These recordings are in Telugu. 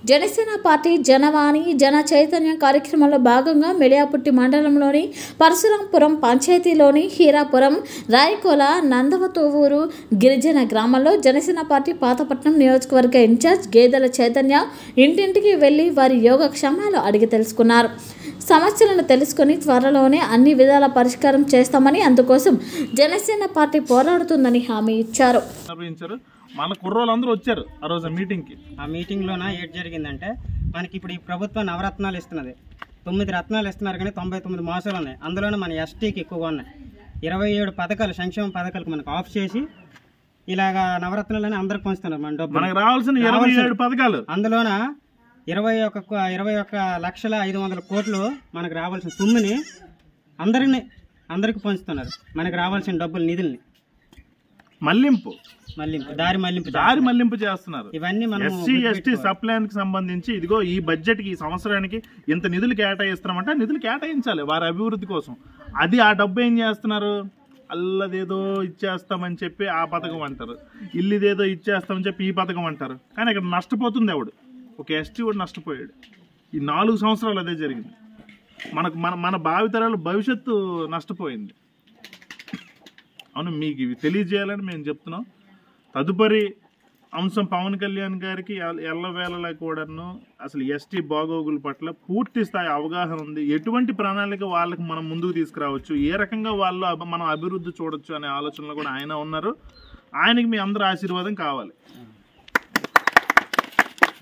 జనసేన పార్టీ జనవాణి జన చైతన్య కార్యక్రమంలో భాగంగా మెళియాపుట్టి మండలంలోని పరశురాంపురం పంచాయతీలోని హీరాపురం రాయకోల నందవతోవూరు గిరిజన గ్రామంలో జనసేన పార్టీ పాతపట్నం నియోజకవర్గ ఇన్ఛార్జ్ గేదెల చైతన్య ఇంటింటికి వెళ్లి వారి యోగక్షేమాలు అడిగి తెలుసుకున్నారు సమస్యలను తెలుసుకొని త్వరలోనే అన్ని విధాల పరిష్కారం చేస్తామని అందుకోసం జనసేన పార్టీ పోరాడుతుందని హామీ ఇచ్చారు నిర్వహించారు మన కుర్రోళ్ళందరూ వచ్చారు ఆ రోజు మీటింగ్కి ఆ మీటింగ్లోన ఏం జరిగిందంటే మనకి ఇప్పుడు ఈ ప్రభుత్వం నవరత్నాలు ఇస్తున్నది తొమ్మిది రత్నాలు ఇస్తున్నారు కానీ తొంభై తొమ్మిది మోసాలు ఉన్నాయి అందులోనే మన ఎస్టీకి ఎక్కువగా ఉన్నాయి ఇరవై ఏడు పథకాలు సంక్షేమ పథకాలకు మనకు ఆఫ్ చేసి ఇలాగా నవరత్నాలని అందరికి పంచుతున్నారు మన డబ్బు మనకు రావాల్సిన ఇరవై ఏడు పథకాలు అందులోన ఇరవై ఒక ఇరవై ఒక లక్షల ఐదు వందల కోట్లు మనకు రావాల్సిన సొమ్ముని అందరిని అందరికి పంచుతున్నారు మనకు రావాల్సిన డబ్బులు నిధుల్ని మళ్లింపు మళ్లింపు దారి మళ్లింపు దారి మళ్లింపు చేస్తున్నారు ఇవన్నీ మనం ఎస్సీ ఎస్టీ సబ్ ప్లాన్ కి సంబంధించి ఇదిగో ఈ బడ్జెట్ కి ఈ సంవత్సరానికి ఇంత నిధులు కేటాయిస్తున్నామంటే ఆ నిధులు కేటాయించాలి వారి అభివృద్ధి కోసం అది ఆ డబ్బు ఏం చేస్తున్నారు అల్లదేదో ఇచ్చేస్తామని చెప్పి ఆ పథకం అంటారు ఇల్లుదేదో ఇచ్చేస్తామని చెప్పి ఈ పథకం అంటారు కానీ ఇక్కడ నష్టపోతుంది ఎవడు ఒక ఎస్టీ కూడా నష్టపోయాడు ఈ నాలుగు సంవత్సరాలు అదే జరిగింది మనకు మన మన భావితరాల భవిష్యత్తు నష్టపోయింది అవును మీకు ఇవి తెలియజేయాలని మేము చెప్తున్నాం తదుపరి అంశం పవన్ కళ్యాణ్ గారికి ఎల్ల- ఎల్లవేళలా కూడాను అసలు ఎస్టీ బాగోగుల పట్ల పూర్తి స్థాయి అవగాహన ఉంది ఎటువంటి ప్రణాళిక వాళ్ళకి మనం ముందుకు తీసుకురావచ్చు ఏ రకంగా వాళ్ళు అబ- మనం అభివృద్ధి చూడొచ్చు అనే ఆలోచనలో కూడా ఆయన ఉన్నారు ఆయనకి మీ అందరి ఆశీర్వాదం కావాలి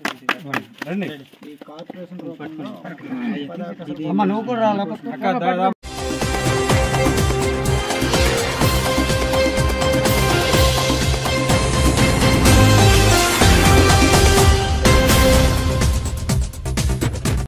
అమ్మ నువ్వు కూడా